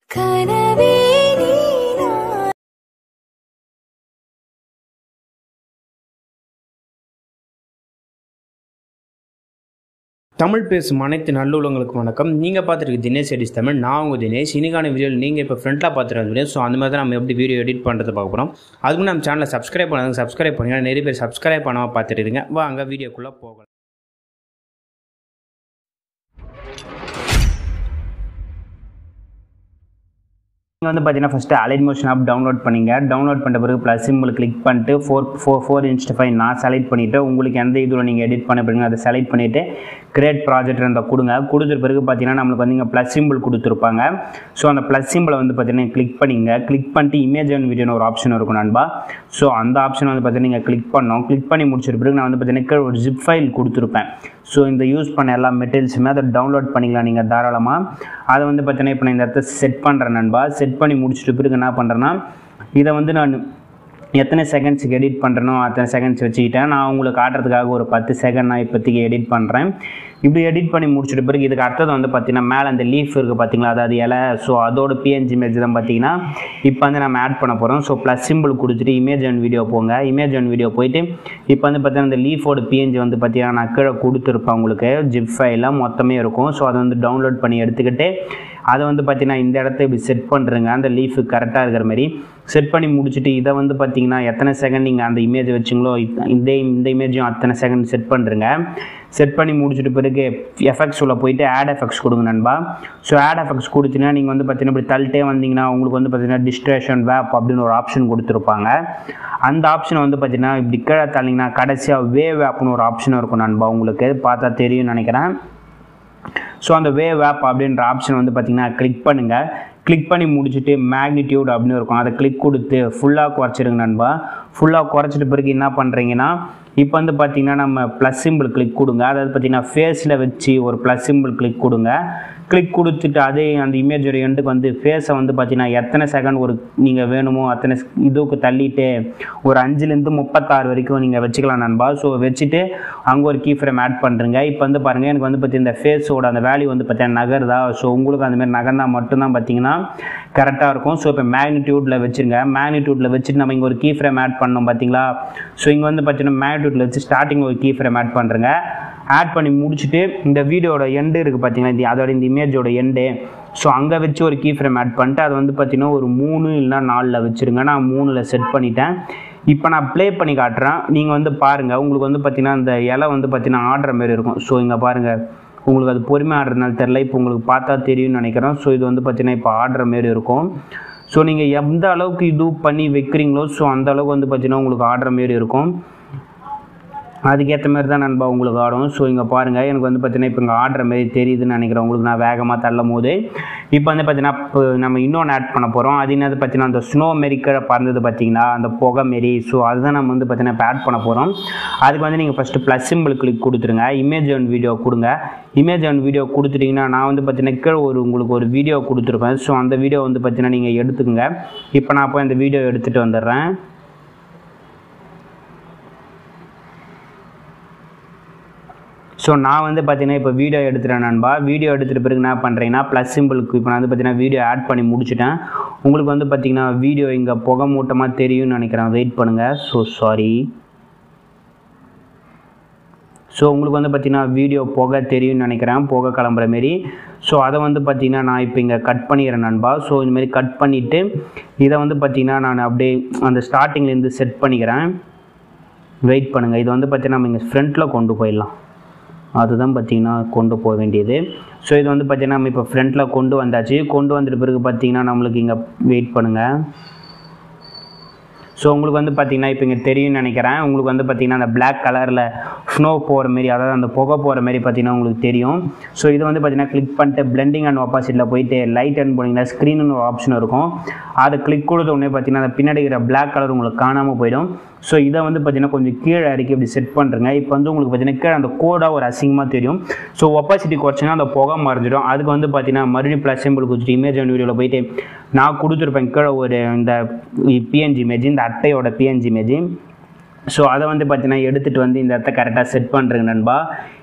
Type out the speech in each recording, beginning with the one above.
கனவே நீதான் தமிழ் பேசும் அனைத்து நல்லுள்ளவங்களுக்கு வணக்கம் நீங்கள் பார்த்துருக்கு தினேஷ் எடிஸ் தமிழ் நான் உங்கள் தினேஷ் இன்னைக்கான வீடியோவில் நீங்கள் இப்போ ஃப்ரண்ட்டில் பார்த்துட்டு வீடியோ ஸோ அந்த மாதிரி தான் நம்ம எப்படி வீடியோ எடிட் பண்ணுறது பார்க்க போகிறோம் அதுக்கு நம்ம சேனலை சப்ஸ்கிரைப் பண்ணாங்க சப்ஸ்கிரைப் பண்ணுங்க நிறைய பேர் சப்ஸ்கிரைப் பண்ணாமல் பார்த்துட்டு இருங்க வாங்க வீடியோக்குள்ளே போகலாம் நீங்கள் வந்து பார்த்தீங்கன்னா first Alight Motion app download பண்ணிங்க டவுன்லோட் பண்ண பிறகு ப்ளஸ் சிம்பிள் கிளிக் பண்ணிட்டு four four four inch five நான் செலக்ட் பண்ணிவிட்டு உங்களுக்கு எந்த இதில் நீங்கள் எடிட் பண்ண போறீங்க அதை செலக்ட் பண்ணிவிட்டு கிரியேட் ப்ராஜெக்ட் அந்த கொடுங்க கொடுத்த பிறகு பார்த்தீங்கன்னா நம்மளுக்கு வந்து இங்கே ப்ளஸ் சிம்பிள் கொடுத்துருப்பாங்க ஸோ அந்த ப்ளஸ் சிம்பிளை வந்து பார்த்தீங்கன்னா கிளிக் பண்ணிங்க கிளிக் பண்ணிட்டு இமேஜ் அண்ட் வீடியோன்னு ஒரு ஆப்ஷன் இருக்கும் நண்பா ஸோ அந்த ஆப்ஷன் வந்து பார்த்தீங்கன்னா நீங்கள் கிளிக் பண்ணோம் கிளிக் பண்ணி முடிச்சிட்ட பிறகு நான் வந்து பார்த்தீங்கன்னா கீழே ஒரு ஜிப் ஃபைல் கொடுத்துருப்பேன் ஸோ இந்த யூஸ் பண்ண எல்லா மெட்டீரியல்ஸுமே அதை டவுன்லோட் பண்ணிக்கலாம் நீங்கள் தாராளமாக அதை வந்து பார்த்தீங்கன்னா இப்போ நான் இந்த இடத்த செட் பண்ணுறேன் நண்பா செட் பண்ணி முடிச்சிட்ட பிறகு என்ன பண்ணுறேன்னா இதை வந்து நான் எத்தனை செகண்ட்ஸுக்கு எடிட் பண்ணுறனோ அத்தனை செகண்ட்ஸ் வச்சுக்கிட்டேன் நான் உங்களுக்கு காட்டுறதுக்காக ஒரு பத்து செகண்ட் நான் இப்போதைக்கு எடிட் பண்ணுறேன் இப்படி எடிட் பண்ணி முடிச்சிட்ட பிறகு இதுக்கு அடுத்தது வந்து பார்த்தீங்கன்னா மேலே அந்த லீஃப் இருக்குது பார்த்தீங்களா அதாவது இலை ஸோ அதோட பிஎன்ஜி இமேஜ் தான் பார்த்தீங்கன்னா இப்போ வந்து நம்ம ஆட் பண்ண போகிறோம் ஸோ ப்ளஸ் சிம்பிள் கொடுத்துட்டு இமேஜ் அண்ட் வீடியோ போங்க இமேஜ் அண்ட் வீடியோ போயிட்டு இப்போ வந்து பார்த்தீங்கன்னா இந்த லீஃபோட பிஎன்ஜி வந்து பார்த்தீங்கன்னா நான் கீழே கொடுத்துருப்பேன் உங்களுக்கு ஜிப் ஃபைலாக மொத்தமே இருக்கும் ஸோ அதை வந்து டவுன்லோட் பண்ணி எடுத்துக்கிட்டு அதை வந்து பார்த்தீங்கன்னா இந்த இடத்த இப்படி செட் பண்ணுறங்க அந்த லீஃபு கரெக்டாக இருக்கிற மாதிரி செட் பண்ணி முடிச்சுட்டு இதை வந்து பார்த்தீங்கன்னா எத்தனை செகண்ட் நீங்கள் அந்த இமேஜ் வச்சிங்களோ இத்- இந்த இந்த இமேஜும் அத்தனை செகண்ட் செட் பண்ணுறங்க செட் பண்ணி முடிச்சுட்டு பிறகு எஃபெக்ட்ஸ் உள்ள போயிட்டு ஆட் எஃபெக்ட்ஸ் கொடுங்க நண்பா ஸோ ஆட் எஃபெக்ட்ஸ் கொடுத்தீங்கன்னா நீங்கள் வந்து பார்த்தீங்கன்னா இப்படி தள்ளிட்டே வந்தீங்கன்னா உங்களுக்கு வந்து பார்த்தீங்கன்னா டிஸ்ட்ரேஷன் வேப் அப்படின்னு ஒரு ஆப்ஷன் கொடுத்துருப்பாங்க அந்த ஆப்ஷனை வந்து பார்த்தீங்கன்னா இப்படி கீழே தள்ளிங்கன்னா கடைசியாக வே வேப்னு ஒரு ஆப்ஷன் இருக்கும் நண்பா உங்களுக்கு பார்த்தா தெரியும்னு நினைக்கிறேன் ஸோ அந்த வேவ் ஆப் அப்படின்ற ஆப்ஷன் வந்து பார்த்தீங்கன்னா கிளிக் பண்ணுங்கள் கிளிக் பண்ணி முடிச்சுட்டு மேக்னிடியூட் அப்படின்னு இருக்கும் அதை கிளிக் கொடுத்து ஃபுல்லாக குறைச்சிடுங்க நண்பா ஃபுல்லாக குறைச்சிட்ட பிறகு என்ன பண்ணுறீங்கன்னா இப்போ வந்து பார்த்தீங்கன்னா நம்ம ப்ளஸ் சிம்பிள் கிளிக் கொடுங்க அதாவது பார்த்தீங்கன்னா ஃபேஸில் வச்சு ஒரு ப்ளஸ் சிம்பிள் கிளிக் கொடுங்க கிளிக் கொடுத்துட்டு அதே அந்த இமேஜோட எண்டுக்கு வந்து ஃபேஸை வந்து பார்த்தீங்கன்னா எத்தனை செகண்ட் ஒரு நீங்கள் வேணுமோ அத்தனை ஸ்- இதுக்கு தள்ளிட்டு ஒரு அஞ்சுலேருந்து முப்பத்தாறு வரைக்கும் நீங்கள் வச்சுக்கலாம் நண்பா ஸோ வச்சுட்டு அங்கே ஒரு கீ ஃப்ரேம் ஆட் பண்ணுறீங்க இப்போ வந்து பாருங்கள் எனக்கு வந்து பார்த்தீங்கன்னா இந்த ஃபேஸோட அந்த வேல்யூ வந்து பார்த்தீங்கன்னா நகருதா ஸோ உங்களுக்கு அந்த மாதிரி நகர்ந்தா மட்டும்தான் பார்த்தீங்கன்னா கரெக்டாக இருக்கும் ஸோ இப்போ மேக்னிடியூட்டில் வச்சுருங்க மேக்னிடியூட்டில் வச்சுட்டு நம்ம இங்கே ஒரு கீ ஃப்ரேம் ஆட் பண்ணோம் பார்த்தீங்களா ஸோ இங்கே வந்து பார்த்தீங்கன்னா மேக்னிடியூட்டில் வச்சு ஸ்டார்டிங் ஒரு கீ ஃப்ரேம் ஆட் பண்ணுறேங்க ஆட் பண்ணி முடிச்சுட்டு இந்த வீடியோட எண்டு இருக்குது பார்த்தீங்கன்னா இந்த அதோட இந்த இமேஜோட எண்டு ஸோ அங்கே வச்சு ஒரு கீ ஃப்ரேம் ஆட் பண்ணிட்டு அதை வந்து பார்த்தீங்கன்னா ஒரு மூணு இல்லைனா நாலில் வச்சுருங்க நான் மூணில் செட் பண்ணிட்டேன் இப்போ நான் ப்ளே பண்ணி காட்டுறேன் நீங்கள் வந்து பாருங்கள் உங்களுக்கு வந்து பார்த்தீங்கன்னா இந்த இலை வந்து பார்த்தீங்கன்னா ஆடுற மாதிரி இருக்கும் ஸோ இங்கே பாருங்கள் உங்களுக்கு அது பொறுமை ஆடுறதுனால தெரில இப்போ உங்களுக்கு பார்த்தா தெரியும்னு நினைக்கிறேன் ஸோ இது வந்து பார்த்தீங்கன்னா இப்போ ஆடுற மாதிரி இருக்கும் ஸோ நீங்கள் எந்த அளவுக்கு இது பண்ணி வைக்கிறீங்களோ ஸோ அந்த அளவுக்கு வந்து பார்த்தீங்கன்னா உங்களுக்கு ஆடுற மாதிரி இருக்கும் அதுக்கேற்ற மாதிரி தான் நண்பா உங்களுக்கு ஆடும் ஸோ இங்கே பாருங்கள் எனக்கு வந்து பார்த்தீங்கன்னா இப்போ இங்கே ஆடுற மாதிரி தெரியுதுன்னு நினைக்கிறேன் உங்களுக்கு நான் வேகமாக தள்ளும் போது இப்போ வந்து பார்த்தீங்கன்னா இப்போ நம்ம இன்னொன்று ஆட் பண்ண போகிறோம் அது என்னது பார்த்தீங்கன்னா அந்த ஸ்னோ மாரி கீழே பறந்தது பார்த்தீங்கன்னா அந்த புகை மாரி ஸோ அதுதான் நம்ம வந்து பார்த்தீங்கன்னா இப்போ ஆட் பண்ண போகிறோம் அதுக்கு வந்து நீங்கள் ஃபஸ்ட்டு ப்ளஸ் சிம்பிள் கிளிக் கொடுத்துருங்க இமேஜ் அண்ட் வீடியோ கொடுங்க இமேஜ் அண்ட் வீடியோ கொடுத்துட்டிங்கன்னா நான் வந்து பார்த்தீங்கன்னா கீழே ஒரு உங்களுக்கு ஒரு வீடியோ கொடுத்துருப்பேன் ஸோ அந்த வீடியோ வந்து பார்த்தீங்கன்னா நீங்கள் எடுத்துக்கோங்க இப்போ நான் போய் அந்த வீடியோ எடுத்துகிட்டு வந்துடுறேன் ஸோ நான் வந்து பார்த்தீங்கன்னா இப்போ வீடியோ எடுத்துட்டேன் நண்பா வீடியோ எடுத்துகிட்ட பிறகு என்ன பண்ணுறீங்கன்னா ப்ளஸ் சிம்பிளுக்கு இப்போ நான் வந்து பார்த்தீங்கன்னா வீடியோ ஆட் பண்ணி முடிச்சிட்டேன் உங்களுக்கு வந்து பார்த்தீங்கன்னா வீடியோ இங்கே புகை மூட்டமாக தெரியும்னு நினைக்கிறேன் வெயிட் பண்ணுங்கள் ஸோ சாரி ஸோ உங்களுக்கு வந்து பார்த்தீங்கன்னா வீடியோ புகை தெரியும்னு நினைக்கிறேன் புகை கிளம்புற மாரி ஸோ அதை வந்து பார்த்தீங்கன்னா நான் இப்போ இங்கே கட் பண்ணிடுறேன் நண்பா ஸோ இதுமாரி கட் பண்ணிவிட்டு இதை வந்து பார்த்தீங்கன்னா நான் அப்படியே அந்த ஸ்டார்டிங்லேருந்து செட் பண்ணிக்கிறேன் வெயிட் பண்ணுங்கள் இது வந்து பார்த்தீங்கன்னா நம்ம இங்கே ஃப்ரண்ட்டில் கொண்டு போயிடலாம் அதுதான் பார்த்தீங்கன்னா கொண்டு போக வேண்டியது ஸோ இது வந்து பார்த்தீங்கன்னா நம்ம இப்போ ஃப்ரண்ட்டில் கொண்டு வந்தாச்சு கொண்டு வந்துட்ட பிறகு பார்த்தீங்கன்னா நம்மளுக்கு இங்கே வெயிட் பண்ணுங்கள் ஸோ உங்களுக்கு வந்து பார்த்தீங்கன்னா இப்போ இங்கே தெரியும்னு நினைக்கிறேன் உங்களுக்கு வந்து பார்த்தீங்கன்னா அந்த Black கலரில் ஸ்னோ போகிற மாரி அதாவது அந்த புகை போகிற மாரி பார்த்தீங்கன்னா உங்களுக்கு தெரியும் ஸோ இது வந்து பார்த்தீங்கன்னா கிளிக் பண்ணிட்டு பிளெண்டிங் அண்ட் ஆப்போசிட்டில் போயிட்டு லைட் அண்ட் போனீங்கன்னா ஸ்க்ரீன் ஒரு ஆப்ஷன் இருக்கும் அதை கிளிக் கொடுத்த உடனே பார்த்தீங்கன்னா அந்த பின்னாடி இருக்கிற Black கலர் உங்களுக்கு காணாமல் போயிடும் ஸோ இதை வந்து பார்த்தீங்கன்னா கொஞ்சம் கீழே இறக்கி இப்படி செட் பண்ணுறேங்க இப்போ வந்து உங்களுக்கு பார்த்தீங்கன்னா கீழே அந்த கோடாக ஒரு அசிங்கமாக தெரியும் ஸோ ஒப்பாசிட்டி குறைச்சிங்கன்னா அந்த புகை மறைஞ்சிடும் அதுக்கு வந்து பார்த்தீங்கன்னா மறுபடியும் ப்ளஸ் சிம்பிள் கொடுத்துட்டு இமேஜ் அண்ட் வீடியோவில் போயிட்டு நான் கொடுத்துருப்பேன் கீழே ஒரு இந்த பிஎன்ஜி இமேஜ் இந்த அட்டையோட பிஎன்ஜி இமேஜ் ஸோ அதை வந்து பார்த்தீங்கன்னா எடுத்துகிட்டு வந்து இந்த இடத்த கரெக்டாக செட் பண்ணுறேங்க நண்பா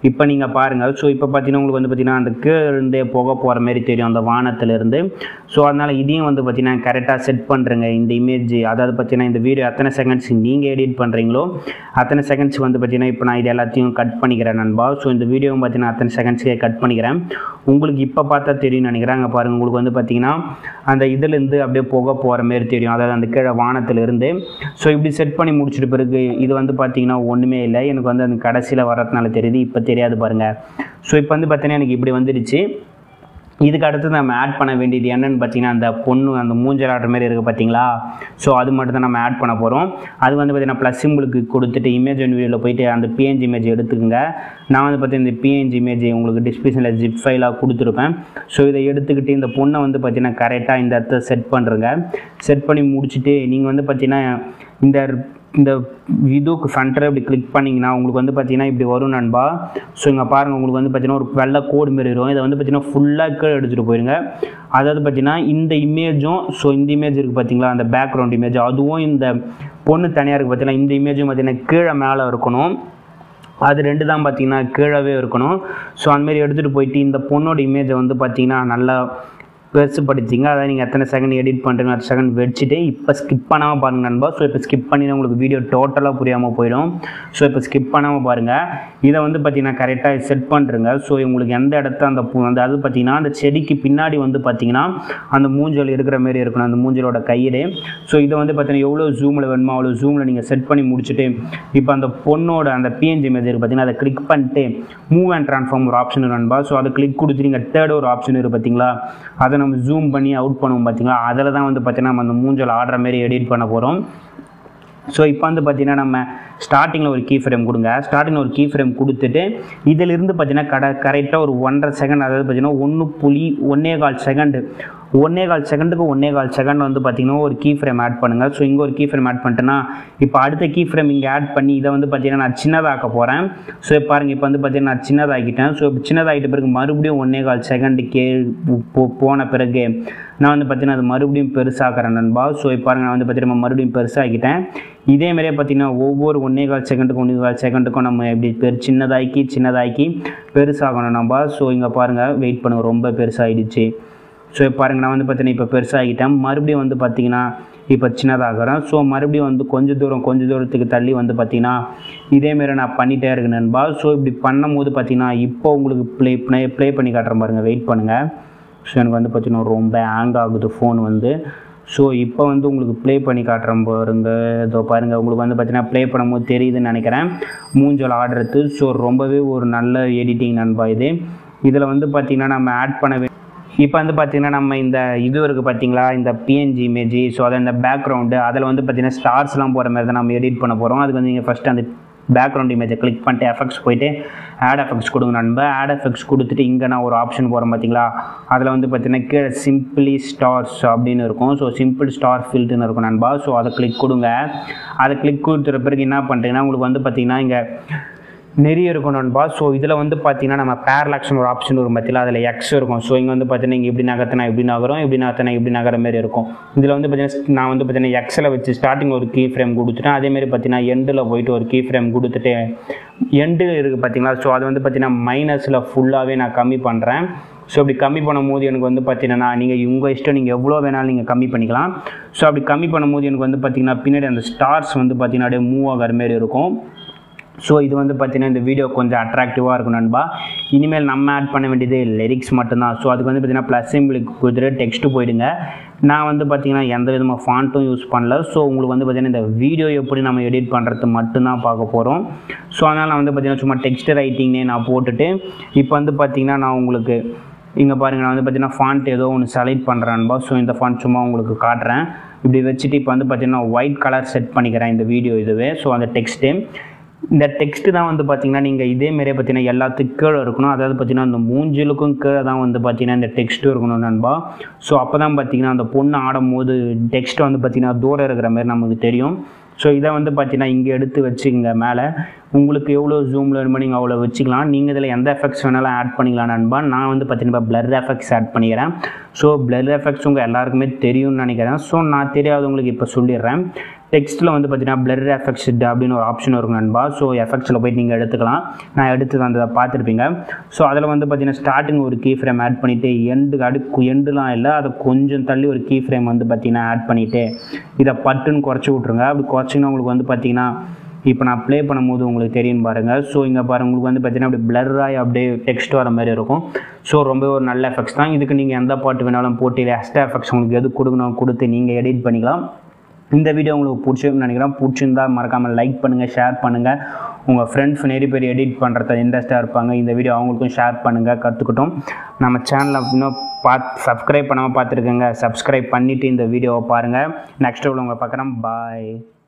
இப்போ நீங்கள் பாருங்கள் ஸோ இப்போ பார்த்தீங்கன்னா உங்களுக்கு வந்து பார்த்தீங்கன்னா அந்த கீழே இருந்தே போக போகிற மாதிரி தெரியும் அந்த வானத்திலிருந்து ஸோ அதனால் இதையும் வந்து பார்த்தீங்கன்னா கரெக்டாக செட் பண்ணுறேங்க இந்த இமேஜ் அதாவது பார்த்தீங்கன்னா இந்த வீடியோ அத்தனை செகண்ட்ஸ் நீங்கள் எடிட் பண்ணுறீங்களோ அத்தனை செகண்ட்ஸ் வந்து பார்த்தீங்கன்னா இப்போ நான் இது எல்லாத்தையும் கட் பண்ணிக்கிறேன் நண்பா ஸோ இந்த வீடியோவும் பார்த்தீங்கன்னா அத்தனை செகண்ட்ஸ்க்கே கட் பண்ணிக்கிறேன் உங்களுக்கு இப்போ பார்த்தா தெரியும் நினைக்கிறேன் அங்கே பாருங்கள் உங்களுக்கு வந்து பார்த்தீங்கன்னா அந்த இதுலேருந்து அப்படியே போக போகிற மாதிரி தெரியும் அதாவது அந்த கீழே வானத்திலிருந்து ஸோ இப்படி செட் பண்ணி முடிச்சிட்ட பிறகு இது வந்து பார்த்தீங்கன்னா ஒன்றுமே இல்லை எனக்கு வந்து அந்த கடைசியில் வர்றதுனால தெரியுது இப்போ தெரியாது பாருங்கள் ஸோ இப்போ வந்து பார்த்தீங்கன்னா எனக்கு இப்படி வந்துடுச்சு இதுக்கு அடுத்து நம்ம ஆட் பண்ண வேண்டியது என்னன்னு பார்த்தீங்கன்னா அந்த பொண்ணு அந்த மூஞ்சல் ஆடுற மாதிரி இருக்குது பார்த்தீங்களா ஸோ அது மட்டும் தான் நம்ம ஆட் பண்ண போகிறோம் அது வந்து பார்த்தீங்கன்னா ப்ளஸ் சிம்பிளுக்கு கொடுத்துட்டு இமேஜ் அண்ட் வீடியோவில் போயிட்டு அந்த பிஎன்ஜி இமேஜ் எடுத்துக்கோங்க நான் வந்து பார்த்தீங்கன்னா இந்த பிஎன்ஜி இமேஜ் உங்களுக்கு டிஸ்கிரிப்ஷனில் ஜிப் ஃபைலாக கொடுத்துருப்பேன் ஸோ இதை எடுத்துக்கிட்டு இந்த பொண்ணை வந்து பார்த்தீங்கன்னா கரெக்டாக இந்த இடத்த செட் பண்ணுறங்க செட் பண்ணி முடிச்சுட்டு நீங்கள் வந்து பார்த்தீங்கன்னா இந்த இந்த இதுக்கு ஃப்ரண்ட்டில் இப்படி கிளிக் பண்ணிங்கன்னா உங்களுக்கு வந்து பார்த்தீங்கன்னா இப்படி வரும் நண்பா ஸோ இங்கே பாருங்கள் உங்களுக்கு வந்து பார்த்தீங்கன்னா ஒரு வெள்ளை கோடு மாரி வரும் இதை வந்து பார்த்தீங்கன்னா ஃபுல்லாக கீழே எடுத்துகிட்டு போயிருங்க அதாவது பார்த்தீங்கன்னா இந்த இமேஜும் ஸோ இந்த இமேஜ் இருக்குது பார்த்தீங்களா அந்த பேக்ரவுண்ட் இமேஜ் அதுவும் இந்த பொண்ணு தனியாக இருக்குது பார்த்தீங்கன்னா இந்த இமேஜும் பார்த்தீங்கன்னா கீழே மேலே இருக்கணும் அது ரெண்டு தான் பார்த்தீங்கன்னா கீழவே இருக்கணும் ஸோ அந்தமாரி எடுத்துகிட்டு போயிட்டு இந்த பொண்ணோட இமேஜை வந்து பார்த்தீங்கன்னா நல்லா பெருசுப்படுத்திங்க அதாவது நீங்கள் எத்தனை செகண்ட் எடிட் பண்ணுறீங்க அத்தனை செகண்ட் வச்சுட்டு இப்போ ஸ்கிப் பண்ணாமல் பாருங்கள் நண்பா ஸோ இப்போ ஸ்கிப் பண்ணினா உங்களுக்கு வீடியோ டோட்டலாக புரியாமல் போயிடும் ஸோ இப்போ ஸ்கிப் பண்ணாமல் பாருங்கள் இதை வந்து பார்த்தீங்கன்னா கரெக்டாக செட் பண்ணுறங்க ஸோ உங்களுக்கு எந்த இடத்த அந்த பூ அந்த அது பார்த்தீங்கன்னா அந்த செடிக்கு பின்னாடி வந்து பார்த்தீங்கன்னா அந்த மூஞ்சல் இருக்கிற மாதிரி இருக்கணும் அந்த மூஞ்சலோட கையிலே ஸோ இதை வந்து பார்த்தீங்கன்னா எவ்வளோ ஜூமில் வேணுமோ அவ்வளோ ஜூமில் நீங்கள் செட் பண்ணி முடிச்சுட்டு இப்போ அந்த பொண்ணோட அந்த பிஎன்ஜி இமேஜ் இருக்குது பார்த்தீங்கன்னா அதை கிளிக் பண்ணிட்டு மூவ் அண்ட் ட்ரான்ஸ்ஃபார்ம் ஒரு ஆப்ஷன் நண்பா ஸோ அதை கிளிக் கொடுத்து நீங்கள் தேர்ட் ஒரு ஆப்ஷன் இருக்குது பார்த்தீங்களா அதை நம்ம ஜூம் பண்ணி அவுட் பண்ணுவோம் பார்த்தீங்களா அதில் தான் வந்து பார்த்தீங்கன்னா நம்ம அந்த மூஞ்சல் ஆடுற மாதிரி எடிட் பண்ண போகிறோம் ஸோ இப்போ வந்து பார்த்தீங்கன்னா நம்ம ஸ்டார்டிங்கில் ஒரு கீ ஃப்ரேம் கொடுங்க ஸ்டார்டிங்கில் ஒரு கீ ஃப்ரேம் கொடுத்துட்டு இதிலிருந்து பார்த்தீங்கன்னா கடை கரெக்டாக ஒரு ஒன்றரை செகண்ட் அதாவது பார்த்தீங்கன்னா ஒன்று புள்ளி ஒன்னே கால் செகண்டு ஒன்னே கால் செகண்டுக்கு ஒன்னே கால் செகண்ட் வந்து பார்த்தீங்கன்னா ஒரு கீ ஃப்ரேம் ஆட் பண்ணுங்கள் ஸோ இங்கே ஒரு கீ ஃப்ரேம் ஆட் பண்ணிட்டேன்னா இப்போ அடுத்த கீ ஃப்ரேம் இங்கே ஆட் பண்ணி இதை வந்து பார்த்தீங்கன்னா நான் சின்னதாக்க போகிறேன் ஸோ பாருங்கள் இப்போ வந்து பார்த்தீங்கன்னா நான் சின்னதாக்கிட்டேன் ஸோ இப்போ சின்னதாகிட்ட பிறகு மறுபடியும் ஒன்னே கால் செகண்டு கே போ- போன பிறகு நான் வந்து பார்த்தீங்கன்னா அது மறுபடியும் பெருசாக்கிறேன் நண்பா ஸோ இப்போ பாருங்க நான் வந்து பார்த்தீங்கன்னா மறுபடியும் பெருசாக்கிட்டேன் இதே மாதிரியே பார்த்தீங்கன்னா ஒவ்வொரு ஒன்னே கால் செகண்டுக்கும் ஒன்றே கால் செகண்டுக்கும் நம்ம எப்படி பெரு சின்னதாக்கி சின்னதாக்கி பெருசாகணும் நம்ம ஸோ இங்கே பாருங்கள் வெயிட் பண்ணுங்க ரொம்ப பெருசாகிடுச்சு ஸோ பாருங்க நான் வந்து பார்த்தீங்கன்னா இப்போ பெருசாகிட்டேன் மறுபடியும் வந்து பார்த்தீங்கன்னா இப்போ சின்னதாகிறேன் ஸோ மறுபடியும் வந்து கொஞ்சம் தூரம் கொஞ்சம் தூரத்துக்கு தள்ளி வந்து பார்த்தீங்கன்னா இதேமாரி நான் பண்ணிகிட்டே இருக்கேன் நண்பா ஸோ இப்படி பண்ணும்போது பார்த்தீங்கன்னா இப்போ உங்களுக்கு ப்ளே ப்ளே ப்ளே பண்ணி காட்டுறேன் பாருங்கள் வெயிட் பண்ணுங்கள் ஸோ எனக்கு வந்து பார்த்தீங்கன்னா ரொம்ப ஹேங் ஆகுது ஃபோன் வந்து ஸோ இப்போ வந்து உங்களுக்கு ப்ளே பண்ணி காட்டுறேன் பாருங்க இதோ பாருங்கள் உங்களுக்கு வந்து பார்த்தீங்கன்னா ப்ளே பண்ணும்போது தெரியுதுன்னு நினைக்கிறேன் மூஞ்சல் ஆடுறது ஸோ ரொம்பவே ஒரு நல்ல எடிட்டிங் நண்பா இது இதில் வந்து பார்த்தீங்கன்னா நம்ம ஆட் பண்ண வே- இப்போ வந்து பார்த்தீங்கன்னா நம்ம இந்த இது இருக்குது பார்த்தீங்களா இந்த பிஎன்ஜி இமேஜ் ஸோ அதை இந்த பேக்ரவுண்டு அதில் வந்து பார்த்தீங்கன்னா ஸ்டார்ஸ்லாம் போகிற மாதிரி தான் நம்ம எடிட் பண்ண போகிறோம் அதுக்கு வந்து நீங்கள் ஃபஸ்ட்டு அந்த பேக்ரவுண்ட் இமேஜை கிளிக் பண்ணிட்டு எஃபெக்ட்ஸ் போயிட்டு ஆட் எஃபெக்ட்ஸ் கொடுங்க நண்பா ஆட் எஃபெக்ட்ஸ் கொடுத்துட்டு இங்கே நான் ஒரு ஆப்ஷன் போகிறேன் பார்த்தீங்களா அதில் வந்து பார்த்தீங்கன்னா கீழே சிம்பிளி ஸ்டார்ஸ் அப்படின்னு இருக்கும் ஸோ சிம்பிள் ஸ்டார் ஃபில்ட்னு இருக்கும் நண்பா ஸோ அதை கிளிக் கொடுங்க அதை கிளிக் கொடுத்துற பிறகு என்ன பண்ணுறீங்கன்னா உங்களுக்கு வந்து பார்த்தீங்கன்னா இங்கே நிறைய இருக்கும் நண்பா ஸோ இதில் வந்து பார்த்தீங்கன்னா நம்ம பேரலாக்ஷன் ஒரு ஆப்ஷன் வரும் பார்த்தீங்களா அதில் எக்ஸ் இருக்கும் ஸோ இங்கே வந்து பார்த்தீங்கன்னா இங்கே இப்படி நகர்த்தினா இப்படி நகரும் இப்படி நகர்த்தினா இப்படி நகர மாதிரி இருக்கும் இதில் வந்து பார்த்தீங்கன்னா நான் வந்து பார்த்தீங்கன்னா எக்ஸில் வச்சு ஸ்டார்டிங் ஒரு கீ ஃப்ரேம் கொடுத்துட்டேன் அதேமாரி பார்த்தீங்கன்னா எண்டில் போயிட்டு ஒரு கீ ஃப்ரேம் கொடுத்துட்டு எண்டு இருக்குது பார்த்தீங்களா ஸோ அது வந்து பார்த்தீங்கன்னா மைனஸில் ஃபுல்லாகவே நான் கம்மி பண்ணுறேன் ஸோ அப்படி கம்மி பண்ணும்போது எனக்கு வந்து பார்த்தீங்கன்னா நீங்கள் உங்கள் இஷ்டம் நீங்கள் எவ்வளோ வேணாலும் நீங்கள் கம்மி பண்ணிக்கலாம் ஸோ அப்படி கம்மி பண்ணும்போது எனக்கு வந்து பார்த்தீங்கன்னா பின்னாடி அந்த ஸ்டார்ஸ் வந்து பார்த்தீங்கன்னா அப்படியே மூவ் ஆகிற மாதிரி இருக்கும் ஸோ இது வந்து பார்த்தீங்கன்னா இந்த வீடியோ கொஞ்சம் அட்ராக்டிவாக இருக்கும் நண்பா இனிமேல் நம்ம ஆட் பண்ண வேண்டியது லிரிக்ஸ் மட்டும்தான் ஸோ அதுக்கு வந்து பார்த்தீங்கன்னா ப்ளஸ் சிம்பிளுக்கு கொடுத்துட்டு டெக்ஸ்ட்டு போயிடுங்க நான் வந்து பார்த்தீங்கன்னா எந்த விதமாக ஃபாண்ட்டும் யூஸ் பண்ணல ஸோ உங்களுக்கு வந்து பார்த்தீங்கன்னா இந்த வீடியோ எப்படி நம்ம எடிட் பண்ணுறது மட்டும்தான் பார்க்க போகிறோம் ஸோ அதனால் நான் வந்து பார்த்தீங்கன்னா சும்மா டெக்ஸ்ட் ரைட்டிங்னே நான் போட்டுட்டு இப்போ வந்து பார்த்தீங்கன்னா நான் உங்களுக்கு இங்கே பாருங்கள் நான் வந்து பார்த்தீங்கன்னா ஃபாண்ட் ஏதோ ஒன்று செலக்ட் பண்ணுறேன்பா ஸோ இந்த ஃபாண்ட் சும்மா உங்களுக்கு காட்டுறேன் இப்படி வச்சுட்டு இப்போ வந்து பார்த்தீங்கன்னா ஒயிட் கலர் செட் பண்ணிக்கிறேன் இந்த வீடியோ இதுவே ஸோ அந்த டெக்ஸ்ட்டு இந்த டெக்ஸ்ட்டு தான் வந்து பார்த்தீங்கன்னா நீங்கள் இதே மாதிரியே பார்த்தீங்கன்னா எல்லாத்துக்கும் கீழே இருக்கணும் அதாவது பார்த்தீங்கன்னா அந்த மூஞ்சிலுக்கும் கீழே தான் வந்து பார்த்தீங்கன்னா இந்த டெக்ஸ்ட்டும் இருக்கணும் நண்பா ஸோ அப்போ தான் பார்த்தீங்கன்னா அந்த பொண்ணு ஆடும்போது டெக்ஸ்ட் வந்து பார்த்தீங்கன்னா தூரம் இருக்கிற மாதிரி நமக்கு தெரியும் ஸோ இதை வந்து பார்த்தீங்கன்னா இங்கே எடுத்து வச்சுக்கோங்க மேலே உங்களுக்கு எவ்வளோ ஜூமில் வேணுமோ நீங்கள் அவ்வளோ வச்சுக்கலாம் நீங்கள் இதில் எந்த எஃபெக்ட்ஸ் வேணாலும் ஆட் பண்ணிக்கலாம் நண்பா நான் வந்து பார்த்தீங்கன்னா பிளர் எஃபெக்ட்ஸ் ஆட் பண்ணிக்கிறேன் ஸோ பிளர் எஃபெக்ட்ஸ் உங்கள் எல்லாருக்குமே தெரியும்னு நினைக்கிறேன் ஸோ நான் தெரியாதவங்களுக்கு இப்போ சொல்லிடுறேன் டெக்ஸ்ட்டில் வந்து பார்த்தீங்கன்னா பிளர் எஃபெக்ட்ஸ் அப்படின்னு ஒரு ஆப்ஷன் இருக்கும் நண்பா ஸோ எஃபெக்ட்ஸில் போயிட்டு நீங்கள் எடுத்துக்கலாம் நான் எடுத்து அந்த பார்த்துருப்பீங்க ஸோ அதில் வந்து பார்த்தீங்கன்னா ஸ்டார்டிங் ஒரு கீ ஃப்ரேம் ஆட் பண்ணிவிட்டு எண்டு அடுக்கு எண்டுலாம் இல்லை அதை கொஞ்சம் தள்ளி ஒரு கீ ஃப்ரேம் வந்து பார்த்தீங்கன்னா ஆட் பண்ணிவிட்டு இதை பட்டுன்னு குறைச்சி விட்ருங்க அப்படி குறைச்சிங்கன்னா உங்களுக்கு வந்து பார்த்தீங்கன்னா இப்போ நான் ப்ளே பண்ணும்போது உங்களுக்கு தெரியும் பாருங்கள் ஸோ இங்கே பாருங்க உங்களுக்கு வந்து பார்த்தீங்கன்னா அப்படி பிளர்ராகி அப்படியே டெக்ஸ்ட் வர மாதிரி இருக்கும் ஸோ ரொம்ப ஒரு நல்ல எஃபெக்ட்ஸ் தான் இதுக்கு நீங்கள் எந்த பாட்டு வேணாலும் போட்டு இல்லை எக்ஸ்ட்ரா எஃபெக்ட்ஸ் உங்களுக்கு எது கொடுக்கணும் கொடுத்து நீங்கள் எடிட் பண்ணிக்கலாம் இந்த வீடியோ உங்களுக்கு பிடிச்சிருக்குன்னு நினைக்கிறேன் பிடிச்சிருந்தா மறக்காமல் லைக் பண்ணுங்கள் ஷேர் பண்ணுங்கள் உங்கள் ஃப்ரெண்ட்ஸ் நிறைய பேர் எடிட் பண்ணுறத இன்ட்ரெஸ்ட்டாக இருப்பாங்க இந்த வீடியோ அவங்களுக்கும் ஷேர் பண்ணுங்கள் கற்றுக்கிட்டோம் நம்ம சேனலை இன்னும் பார்த்து சப்ஸ்கிரைப் பண்ணாமல் பார்த்துருக்கேங்க சப்ஸ்கிரைப் பண்ணிவிட்டு இந்த வீடியோவை பாருங்கள் நெக்ஸ்ட் உங்களை பார்க்குறேன் பாய்